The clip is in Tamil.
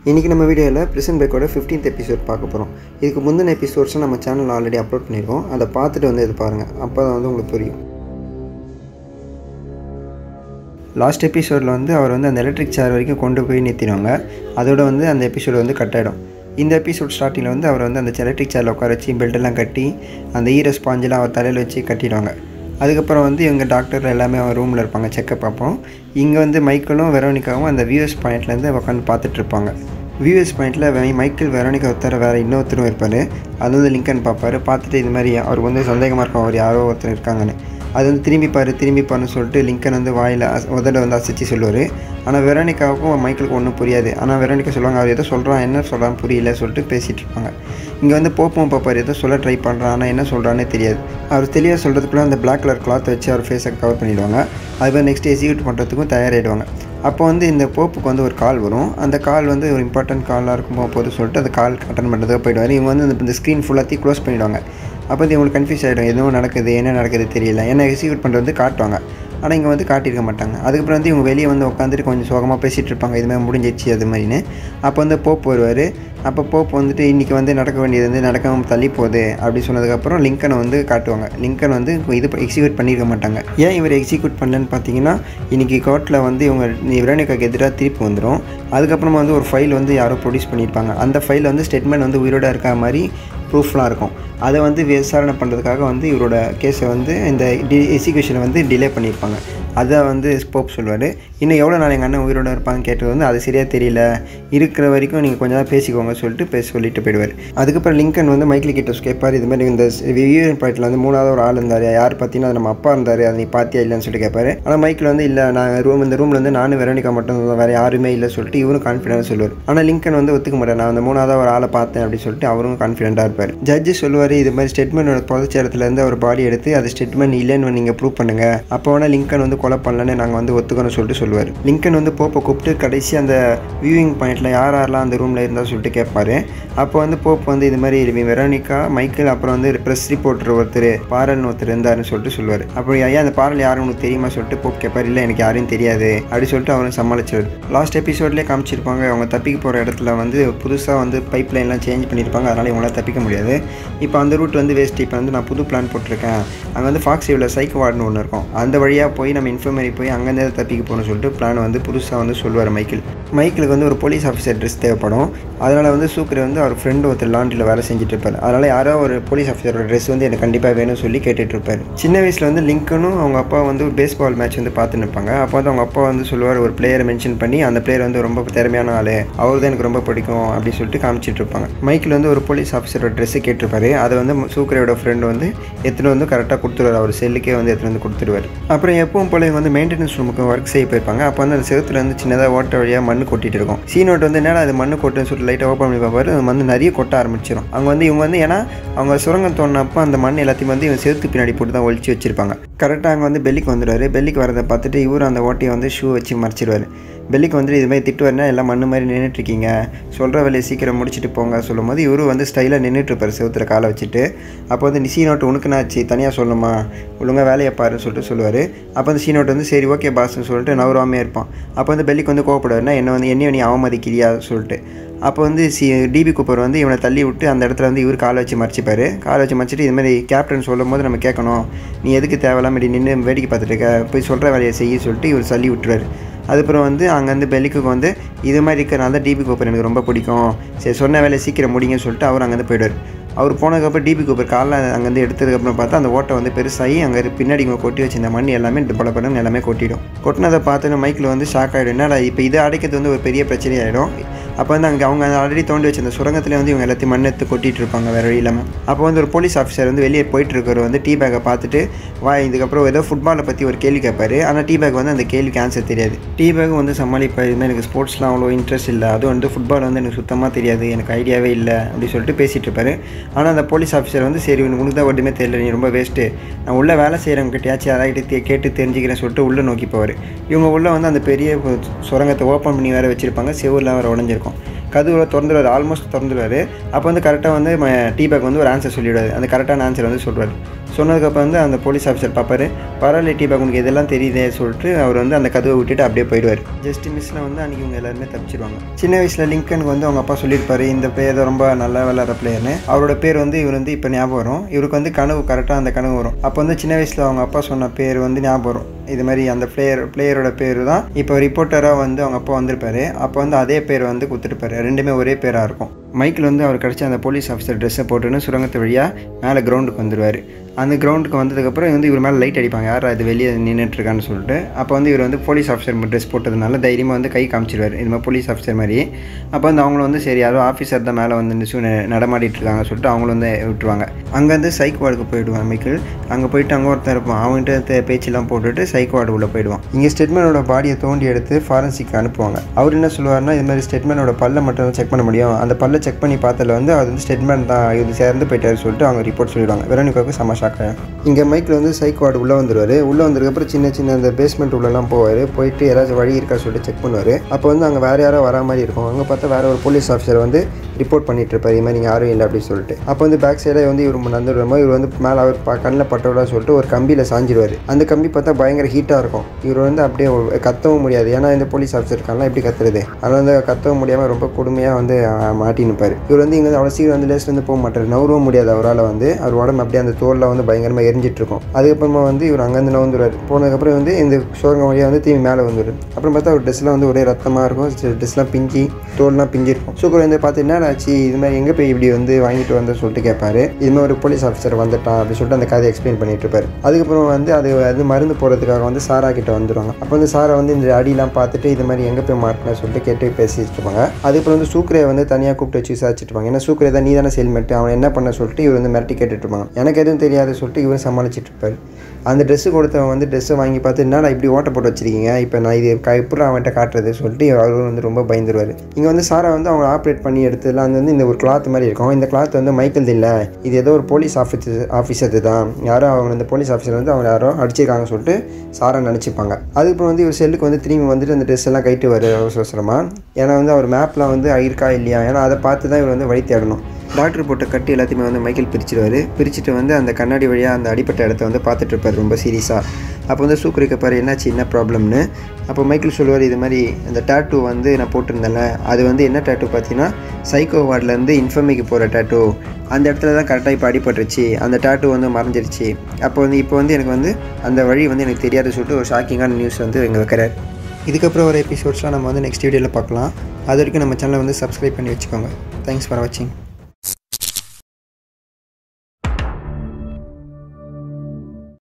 இன்றைக்கி நம்ம வீடியோவில் பிரிசன் பிரேக்கோட ஃபிஃப்டீன்த் எபிசோட் பார்க்க போகிறோம் இதுக்கு முந்தின எபிசோட்ஸை நம்ம சேனல் ஆல்ரெடி அப்லோட் பண்ணியிருக்கோம் அதை பார்த்துட்டு வந்து இது பாருங்கள் அப்போ தான் வந்து உங்களுக்கு புரியும் லாஸ்ட் எபிசோடில் வந்து அவர் வந்து அந்த எலக்ட்ரிக் சேர் வரைக்கும் கொண்டு போய் நிறுத்திடுவாங்க அதோட வந்து அந்த எபிசோடு வந்து கட் ஆகிடும் இந்த எபிசோட் ஸ்டார்டிங்கில் வந்து அவர் வந்து அந்த எலக்ட்ரிக் சேரில் உட்கார வச்சு பெல்ட்டெல்லாம் கட்டி அந்த ஈர ஸ்பாஞ்செலாம் அவர் தலையில் வச்சு கட்டிடுவாங்க அதுக்கப்புறம் வந்து இவங்க டாக்டர் எல்லாமே அவன் ரூமில் இருப்பாங்க செக்கப் பார்ப்போம் இங்கே வந்து மைக்கிளும் வெரோனிக்காவும் அந்த வியூஎஸ் பாயிண்ட்லேருந்து உட்காந்து பார்த்துட்ருப்பாங்க வியூஎஸ் பாயிண்ட்டில் மைக்கேல் வெரோனிக்கா ஒருத்தர வேறு இன்னொருத்தரும் இருப்பார் அது வந்து லிங்கன் பார்ப்பாரு பார்த்துட்டு இது மாதிரி அவருக்கு வந்து சந்தேகமாக இருக்கும் அவர் யாரோ ஒருத்தர் இருக்காங்கன்னு அது வந்து திரும்பி பாரு திரும்பி பாருன்னு சொல்லிட்டு லிங்கன் வந்து வாயில் அஸ் உதட வந்து அசைச்சு சொல்லுவார் ஆனால் வெரோனிக்காவுக்கும் மைக்கேலுக்கு ஒன்றும் புரியாது ஆனால் வெரோனிக்கா சொல்லுவாங்க அவர் ஏதோ சொல்கிறான் என்ன சொல்கிறான்னு புரியல சொல்லிட்டு பேசிகிட்டு இருப்பாங்க இங்கே வந்து போப்பும் பார்ப்பார் ஏதோ சொல்ல ட்ரை பண்ணுறான் ஆனால் என்ன சொல்கிறானே தெரியாது அவர் தெளிவாக சொல்கிறதுக்குள்ளே அந்த பிளாக் கலர் கிளாத் வச்சு அவர் ஃபேஸை கவர் பண்ணிடுவாங்க அது நெக்ஸ்ட் எக்ஸிக்யூட் பண்ணுறதுக்கும் தயாராகிடுவாங்க அப்போ வந்து இந்த போப்புக்கு வந்து ஒரு கால் வரும் அந்த கால் வந்து ஒரு இம்பார்ட்டன்ட் காலாக இருக்கும் போது சொல்லிட்டு அந்த கால் அட்டன் பண்ணுறதுக்கு போயிடுவார் இவங்க வந்து இந்த ஸ்க்ரீன் ஃபுல்லாத்தையும் க்ளோஸ் பண்ணிவிடுவாங்க அப்போ வந்து இவங்களுக்கு கன்ஃபியூஸ் ஆகிடும் எதுவும் நடக்குது என்ன நடக்குது தெரியல ஏன்னா எக்ஸிக்யூட் பண்ணுறது காட்டுவாங்க ஆனால் இங்கே வந்து காட்டியிருக்க மாட்டாங்க அதுக்கப்புறம் வந்து இவங்க வெளியே வந்து உட்காந்துட்டு கொஞ்சம் சோகமாக பேசிகிட்டு இருப்பாங்க இது மாதிரி முடிஞ்சிச்சு அது மாதிரின்னு அப்போ வந்து போப் வருவார் அப்போ போப் வந்துட்டு இன்றைக்கி வந்து நடக்க வேண்டியது வந்து நடக்காமல் தள்ளி போகுது அப்படி சொன்னதுக்கப்புறம் லிங்கனை வந்து காட்டுவாங்க லிங்கன் வந்து இது எக்ஸிக்யூட் பண்ணியிருக்க மாட்டாங்க ஏன் இவர் எக்ஸிக்யூட் பண்ணலன்னு பார்த்தீங்கன்னா இன்றைக்கி கோர்ட்டில் வந்து இவங்க விரோனிக்காக்கு எதிராக திருப்பி வந்துடும் அதுக்கப்புறமா வந்து ஒரு ஃபைல் வந்து யாரோ ப்ரொடியூஸ் பண்ணியிருப்பாங்க அந்த ஃபைலில் வந்து ஸ்டேட்மெண்ட் வந்து உயிரோட இருக்க மாதிரி ப்ரூஃப்லாம் இருக்கும் அதை வந்து விசாரணை பண்ணுறதுக்காக வந்து இவரோட கேஸை வந்து இந்த டி எக்ஸிக்யூஷனை வந்து டிலே பண்ணியிருப்பாங்க அதை வந்து ஸ்போப் சொல்லுவார் இன்னும் எவ்வளோ நாள் எங்கள் அண்ணன் உயிரோட இருப்பாங்கன்னு கேட்டது வந்து அது சரியாக தெரியல இருக்கிற வரைக்கும் நீங்கள் கொஞ்சம் தான் பேசிக்கோங்க சொல்லிட்டு பேச சொல்லிட்டு போயிடுவார் அதுக்கப்புறம் லிங்கன் வந்து மைக்கிள் கிட்ட கேட்பார் இது மாதிரி இந்த வியூஎன் பாயிண்டில் வந்து மூணாவது ஒரு ஆள் இருந்தார் யார் பார்த்தீங்கன்னா அது நம்ம அப்பா இருந்தார் அதை நீ பார்த்தியா இல்லைன்னு சொல்லிட்டு கேட்பாரு ஆனால் மைக்கிள் வந்து இல்லை நான் ரூம் இந்த ரூமில் வந்து நானும் வெரோனிக்கா மட்டும் தான் வேறு யாருமே இல்லை சொல்லிட்டு இவரும் கான்ஃபிடென்ட் சொல்லுவார் ஆனால் லிங்கன் வந்து ஒத்துக்க மாட்டேன் நான் அந்த மூணாவது ஒரு ஆளை பார்த்தேன் அப்படின்னு சொல்லிட்டு அவரும் கான்ஃபிடென்ட்டாக இருப்பார் ஜட்ஜு சொல்லுவார் இது மாதிரி ஸ்டேட்மெண்ட் புதைச்ச இடத்துலேருந்து அவர் பாடி எடுத்து அது ஸ்டேட்மெண்ட் இல்லைன்னு நீங்கள் ப்ரூவ் பண்ணுங்கள் அப்போ வேணால் லிங்கன் வந்து கொலை பண்ணலன்னு நாங்கள் வந்து ஒத்துக்கணும்னு சொல்லிட்டு சொல்லுவார் லிங்கன் வந்து போப்பை கூப்பிட்டு கடைசி அந்த வியூவிங் பாயிண்ட்டில் யார் யாரெல்லாம் அந்த ரூமில் இருந்தால் சொல்லிட்டு கேட்பாரு அப்போ வந்து போப் வந்து இது மாதிரி வெரோனிக்கா மைக்கேல் அப்புறம் வந்து ப்ரெஸ் ரிப்போர்ட்டர் ஒருத்தர் பாரல்னு ஒருத்தர் இருந்தாருன்னு சொல்லிட்டு சொல்லுவார் அப்போ ஐயா அந்த பாரல் யாரும் உங்களுக்கு தெரியுமா சொல்லிட்டு போப் கேட்பார் இல்லை எனக்கு யாரையும் தெரியாது அப்படி சொல்லிட்டு அவரும் சமாளிச்சார் லாஸ்ட் எபிசோட்லேயே காமிச்சிருப்பாங்க அவங்க தப்பிக்க போகிற இடத்துல வந்து புதுசாக வந்து பைப் லைன்லாம் சேஞ்ச் பண்ணியிருப்பாங்க அதனால் இவங்களாம் தப்பிக்க முடியாது இப்போ அந்த ரூட் வந்து வேஸ்ட் இப்போ வந்து நான் புது பிளான் போட்டிருக்கேன் அங்கே வந்து ஃபாக்ஸ் இவ்வளோ சைக்கு வார்டுன்னு ஒன்று இருக்கும் அந்த வழியாக போய் நம்ம இன்ஃபர்மரி போய் அங்கேருந்து தப்பிக்க போகணும்னு சொல்லிட்டு பிளான் வந்து புதுசாக வந்து சொல்லுவார் மைக்கிள் மைக்கிளுக்கு வந்து ஒரு போலீஸ் ஆஃபீஸர் ட்ரெஸ் தேவைப்படும் அதனால் வந்து சூக்கரை வந்து அவர் ஃப்ரெண்டு ஒருத்தர் லாண்ட்ரியில் வேலை செஞ்சுட்டு இருப்பார் அதனால் யாரோ ஒரு போலீஸ் ஆஃபீஸரோட ட்ரெஸ் வந்து எனக்கு கண்டிப்பாக வேணும்னு சொல்லி கேட்டுட்டு இருப்பார் சின்ன வயசில் வந்து லிங்கனும் அவங்க அப்பா வந்து ஒரு பேஸ்பால் மேட்ச் வந்து பார்த்துன்னு இருப்பாங்க அப்போ வந்து அவங்க அப்பா வந்து சொல்லுவார் ஒரு பிளேயரை மென்ஷன் பண்ணி அந்த பிளேயர் வந்து ரொம்ப திறமையான ஆள் அவர் தான் எனக்கு ரொம்ப பிடிக்கும் அப்படின்னு சொல்லிட்டு காமிச்சிட்டு இருப்பாங்க மைக்கிள் வந்து ஒரு போலீஸ் ஆஃபீஸரோட ட்ரெஸ்ஸு கேட்டிருப்பாரு அதை வந்து சூக்கரையோட ஃப்ரெண்டு வந்து எடுத்துகிட்டு வந்து கரெக்டாக கொடுத்துருவார் அவர் செல்லுக்கே வந்து எடுத்துகிட்டு வந்து கொடுத்துருவார் அப்புறம் எப்பவும் போல வந்து மெயின்டெனன்ஸ் ரூமுக்கு ஒர்க் செய்ய போயிருப்பாங்க அப்போ வந்து அந்த செவத்துல வந்து சின்னதாக ஓட்ட வழியாக மண் கொட்டிட்டு இருக்கும் சீனோட் வந்து என்னடா அது மண் கொட்டுன்னு சொல்லிட்டு லைட்டாக ஓப்பன் பண்ணி பார்ப்பாரு அது வந்து நிறைய கொட்ட ஆரம்பிச்சிடும் அவங்க வந்து இவங்க வந்து ஏன்னா அவங்க சுரங்கம் தோணுனப்போ அந்த மண் எல்லாத்தையும் வந்து இவங்க செவுத்து பின்னாடி போட்டு தான் ஒழிச்சு வச்சிருப்பாங்க கரெக்டாக அங்கே வந்து பெல்லிக்கு வந்துடுவார் பெல்லிக்கு வரதை பார்த்துட்டு இவர் அந்த ஓட்டையை வந்து ஷூ வச்சு மறைச்சிடுவார் பெல்லிக்கு வந்துட்டு இது மாதிரி திட்டு வரனா எல்லாம் மண்ணு மாதிரி நின்றுட்டுருக்கீங்க சொல்கிற வேலையை சீக்கிரம் முடிச்சுட்டு போங்க சொல்லும் போது இவரு வந்து ஸ்டைலாக நின்றுட்டுருப்பார் செவுத்துல காலை வச்சுட்டு அப்போ வந்து நீ சீ நோட்டு உனக்குனாச்சு தனியாக சொல்லணுமா ஒழுங்காக வேலையை பாருன்னு சொல்லிட்டு சொல்லுவார் அப்போ அந்த சீ நோட்டு வந்து சரி ஓகே பாஸ்ன்னு சொல்லிட்டு நவராமே இருப்பான் அப்போ வந்து பெல்லிக்கு வந்து கோவப்படுவார்னா என்ன வந்து என்ன நீ அவமதிக்கிறியா சொல்லிட்டு அப்போ வந்து சி டிபி கூப்பர் வந்து இவனை தள்ளி விட்டு அந்த இடத்துல வந்து இவர் காலை வச்சு மறைச்சிப்பார் காலை வச்சு மறைச்சிட்டு இது மாதிரி கேப்டன் சொல்லும் போது நம்ம கேட்கணும் நீ எதுக்கு தேவையில்லாம இப்படி நின்று வேடிக்கை பார்த்துட்டு இருக்க போய் சொல்கிற வேலையை செய்ய சொல்லிட்டு இவர் தள்ளி விட்டுருவார் அதுக்கப்புறம் வந்து அங்கேருந்து பெல்லிக்கு வந்து இது மாதிரி இருக்கிறனால தான் டிபி கூப்பர் எனக்கு ரொம்ப பிடிக்கும் சரி சொன்ன வேலையை சீக்கிரம் முடிங்கன்னு சொல்லிட்டு அவர் அங்கேருந்து போயிடுவார் அவர் போனதுக்கப்புறம் டிபி கூப்பர் காலில் அங்கேருந்து எடுத்ததுக்கப்புறம் பார்த்தா அந்த ஓட்டை வந்து பெருசாகி அங்கே பின்னாடி இவங்க கொட்டி வச்சிருந்த மண் எல்லாமே பல படம் எல்லாமே கொட்டிடும் கொட்டினதை பார்த்துட்டு மைக்கில் வந்து ஷாக் ஆகிடும் என்னடா இப்போ இதை அடைக்கிறது வந்து ஒரு பெரிய பிரச்சனையாயிடும் அப்போ வந்து அங்கே அவங்க ஆல்ரெடி தோண்டி வச்சிருந்த சுரங்கத்தில் வந்து இவங்க எல்லாத்தையும் மண் எடுத்து கொட்டிட்டு இருப்பாங்க வேறு வழி இல்லாமல் அப்போ வந்து ஒரு போலீஸ் ஆஃபீஸர் வந்து வெளியே போயிட்டு இருக்கிறவர் வந்து டீ பேக்கை பார்த்துட்டு வா இதுக்கப்புறம் ஏதோ ஃபுட்பாலை பற்றி ஒரு கேள்வி கேட்பாரு ஆனால் டீ பேக் வந்து அந்த கேள்விக்கு ஆன்சர் தெரியாது டீ பேக் வந்து சமாளிப்பார் இதுமாதிரி எனக்கு ஸ்போர்ட்ஸ்லாம் அவ்வளோ இன்ட்ரெஸ்ட் இல்லை அதுவும் வந்து ஃபுட்பால் வந்து எனக்கு சுத்தமாக தெரியாது எனக்கு ஐடியாவே இல்லை அப்படி சொல்லிட்டு பேசிகிட்டு இருப்பாரு ஆனால் அந்த போலீஸ் ஆஃபீஸர் வந்து சரி உனக்கு தான் ஒன்றுமே தெரியல நீ ரொம்ப வேஸ்ட்டு நான் உள்ளே வேலை செய்கிறவங்க கிட்டயாச்சும் யாராகிட்ட கேட்டு தெரிஞ்சுக்கிறேன் சொல்லிட்டு உள்ளே நோக்கி போவார் இவங்க உள்ளே வந்து அந்த பெரிய சுரங்கத்தை ஓப்பன் பண்ணி வேறு வச்சுருப்பாங்க செவரில் வேறு உடஞ்சிருக்கும் கதவுல திறந்துருவார் ஆல்மோஸ்ட் திறந்துருவார் அப்போ வந்து கரெக்டாக வந்து டீ பேக் வந்து ஒரு ஆன்சர் சொல்லிவிடுவார் அந்த கரெக்டான ஆன்சர் வந்து சொல்லுவார் சொன்னதுக்கப்புறம் வந்து அந்த போலீஸ் ஆஃபீஸர் பார்ப்பாரு பரவாயில்ல டீபா உங்களுக்கு இதெல்லாம் தெரியுதே சொல்லிட்டு அவர் வந்து அந்த கதவை விட்டுட்டு அப்படியே போயிடுவார் ஜஸ்ட் மிஸ்ஸில் வந்து அன்றைக்கி இவங்க எல்லாருமே தப்பிச்சிருவாங்க சின்ன வயசில் லிங்கனுக்கு வந்து அவங்க அப்பா சொல்லியிருப்பாரு இந்த பிளேயர் ரொம்ப நல்லா விளாட்ற பிளேயர்னு அவரோட பேர் வந்து இவர் வந்து இப்போ ஞாபகம் வரும் இவருக்கு வந்து கனவு கரெக்டாக அந்த கனவு வரும் அப்போ வந்து சின்ன வயசில் அவங்க அப்பா சொன்ன பேர் வந்து ஞாபகம் வரும் இது மாதிரி அந்த பிளேயர் பிளேயரோட பேர் தான் இப்போ ரிப்போர்ட்டராக வந்து அவங்க அப்பா வந்திருப்பாரு அப்போ வந்து அதே பேர் வந்து கொடுத்துருப்பாரு ரெண்டுமே ஒரே பேராக இருக்கும் மைக்கில் வந்து அவர் கிடச்ச அந்த போலீஸ் ஆஃபீஸர் ட்ரெஸ்ஸை போட்டுன்னு சுரங்கத்து வழியாக மேலே கிரவுண்டுக்கு வந்துடுவார் அந்த கிரவுண்டுக்கு வந்ததுக்கப்புறம் வந்து இவர் மேலே லைட் அடிப்பாங்க யார் அது வெளியே நின்றுட்டுருக்கான்னு சொல்லிட்டு அப்போ வந்து இவர் வந்து போலீஸ் ஆஃபீஸர் ட்ரெஸ் போட்டதுனால தைரியமாக வந்து கை காமிச்சிருவார் இது மாதிரி போலீஸ் ஆஃபீஸர் மாதிரி அப்போ வந்து அவங்களும் வந்து சரி யாரோ ஆஃபீஸர் தான் மேலே வந்து நிச்சு நடமாடிட்டு இருக்காங்க சொல்லிட்டு அவங்களும் வந்து விட்டுருவாங்க அங்கேருந்து சைக் வார்டுக்கு போயிடுவான் மைக்கிள் அங்கே போயிட்டு அங்கே ஒருத்தர் இருப்பான் அவன்கிட்ட பேச்செல்லாம் போட்டுட்டு சைக் வார்டு உள்ளே போயிடுவான் இங்கே ஸ்டெட்மேனோட பாடியை தோண்டி எடுத்து ஃபாரன்சிக் அனுப்புவாங்க அவர் என்ன சொல்லுவார்னா இது மாதிரி ஸ்டெட்மேனோட பல்லை மட்டும் தான் செக் பண்ண முடியும் அந்த பல்லை செக் பண்ணி பார்த்ததுல வந்து அது வந்து ஸ்டெட்மேன் தான் இது சேர்ந்து போயிட்டாரு சொல்லிட்டு அவங்க ரிப்போர்ட் சொல்லிடுவாங்க வெரோனிக்காவுக்கு செம்ம ஷாக்கு இங்கே மைக்கில் வந்து சைக் வார்டு உள்ளே வந்துருவார் உள்ளே வந்ததுக்கப்புறம் சின்ன சின்ன அந்த பேஸ்மெண்ட் உள்ளெல்லாம் போவார் போயிட்டு யாராச்சும் வழி இருக்கா சொல்லிட்டு செக் பண்ணுவார் அப்போ வந்து அங்கே வேறு யாரோ வரா மாதிரி இருக்கும் அங்கே பார்த்தா வேறு ஒரு போலீஸ் ஆஃபீஸர் வந்து ரிப்போர்ட் பண்ணிட்டு இருப்பார் இது மாதிரி யாரும் இல்லை அப்படின்னு சொல்லிட்டு அப்போ வந்து பேக் சைடாக வந்து இவர் நடந்து வரும்போது இவர் வந்து மேலே அவர் ப கண்ணில் பட்டோட சொல்லிட்டு ஒரு கம்பியில் சாஞ்சிடுவார் அந்த கம்பி பார்த்தா பயங்கர ஹீட்டாக இருக்கும் இவர் வந்து அப்படியே ஒரு- கத்தவும் முடியாது ஏன்னா இந்த போலீஸ் ஆஃபீஸர் இருக்காங்களா எப்படி கத்துறது அதனால வந்து கத்தவும் முடியாமல் ரொம்ப கொடுமையாக வந்து அஹ், மாட்டி நிற்பார் இவர் வந்து இங்கே அவ்வளோ சீக்கிரம் வந்து லேஸ்ல இருந்து போக மாட்டார் நவரவும் முடியாது அவரால் வந்து அவர் உடம்பு அப்படியே அந்த தோலில் வந்து பயங்கரமாக எரிஞ்சிட்டு இருக்கும் அதுக்கப்புறமா வந்து இவர் அங்கேருந்து நவந்துருவார் போனதுக்கப்புறம் வந்து இந்த சோரங்க வழியாக வந்து திரும்பி மேலே வந்துடும் அப்புறம் பார்த்தா அவர் ட்ரெஸ்லாம் வந்து ஒரே ரத்தமாக இருக்கும் ட்ரெஸ்லாம் பிஞ்சி தோல்லாம் பிஞ்சிருக்கும் சூக்கர் வந்து பார்த்து என்ன ஆச்சு இது மாதிரி எங்கே போய் இப்படி வந்து வாங்கிட்டு வந்த சொல்லிட்டு கேட்பாரு இது மாதிரி ஒரு போலீஸ் ஆஃபீஸர் வந்துட்டான் அப்படின்னு சொல்லிட்டு அந்த கதையை எக்ஸ்பிளைன் பண்ணிட்டு இருப்பாரு அதுக்கப்புறம் வந்து அது அது மருந்து போடுறதுக்காக வந்து சாரா கிட்ட வந்துருவாங்க அப்போ வந்து சாரா வந்து இந்த அடியெல்லாம் பார்த்துட்டு இது மாதிரி எங்கே போய் மாட்டின சொல்லிட்டு கேட்டு பேசிட்டு இருப்பாங்க அதுக்கப்புறம் வந்து சூக்கரையை வந்து தனியாக கூப்பிட்டு வச்சு விசாரிச்சுட்டு இருப்பாங்க ஏன்னா சூக்கரை தான் நீ தானே செல்மெட்டு அவன் என்ன பண்ண சொல்லிட்டு இவர் வந்து மிரட்டி கேட்டுட்டு இருப்பாங்க எனக்கு எதுவும் தெரியாது சொல்லிட்டு இவர் சமாளிச்சிட்டு இருப்பாரு அந்த ட்ரெஸ்ஸு கொடுத்தவன் வந்து ட்ரெஸ்ஸை வாங்கி பார்த்து என்னடா இப்படி ஓட்ட போட்டு வச்சிருக்கீங்க இப்போ நான் இது க எப்படி அவன்கிட்ட காட்டுறது சொல்லிட்டு அவர் வந்து ரொம்ப பயந்துருவார் இங்கே வந்து சாரா வந்து அவங்க ஆப்ரேட் பண்ணி எடுத்ததுல அது வந்து இந்த ஒரு கிளாத் மாதிரி இருக்கும் இந்த கிளாத் வந்து மைக்கேல் இல்லை இது ஏதோ ஒரு போலீஸ் ஆஃபீஸர் ஆஃபீஸர் தான் யாரோ அவங்க இந்த போலீஸ் ஆஃபீஸர் வந்து அவங்க யாரோ அடிச்சிருக்காங்க சொல்லிட்டு சாரா நினச்சிப்பாங்க அதுக்கப்புறம் வந்து இவர் செல்லுக்கு வந்து திரும்பி வந்துட்டு அந்த ட்ரெஸ் எல்லாம் கைட்டு வர அவசர அவசரமாக ஏன்னா வந்து அவர் மேப்பில் வந்து இருக்கா இல்லையா ஏன்னா அதை பார்த்து தான் இவர் வந்து வழி தேடணும் டாக்டர் போட்ட கட்டு எல்லாத்தையுமே வந்து மைக்கேல் பிரிச்சிருவாரு பிரிச்சுட்டு வந்து அந்த கண்ணாடி வழியாக அந்த அடிப்பட்ட இடத்த வந்து பார்த்துட்டு இருப்பார் ரொம்ப சீரியஸாக அப்போ வந்து சூக்கரிக்க பாரு என்னாச்சு என்ன ப்ராப்ளம்னு அப்போ மைக்கேல் சொல்லுவார் இது மாதிரி அந்த டேட்டூ வந்து நான் போட்டிருந்தேன்ல அது வந்து என்ன டேட்டூ பார்த்தீங்கன்னா சைக்கோ வார்ட்லேருந்து இன்ஃபர்மிக்கு போகிற டேட்டூ அந்த இடத்துல தான் கரெக்டாக இப்போ அடிபட்டுருச்சு அந்த டேட்டூ வந்து மறைஞ்சிருச்சு அப்போ வந்து இப்போ வந்து எனக்கு வந்து அந்த வழி வந்து எனக்கு தெரியாது சொல்லிட்டு ஒரு ஷாக்கிங்கான நியூஸ் வந்து இங்கே வைக்கிறார் இதுக்கப்புறம் ஒரு எபிசோட்ஸ்லாம் நம்ம வந்து நெக்ஸ்ட் வீடியோவில் பார்க்கலாம் அது வரைக்கும் நம்ம சேனலை வந்து சப்ஸ்கிரைப் பண்ணி வச்சுக்கோங்க தேங்க்ஸ் ஃபார் வாட்சிங்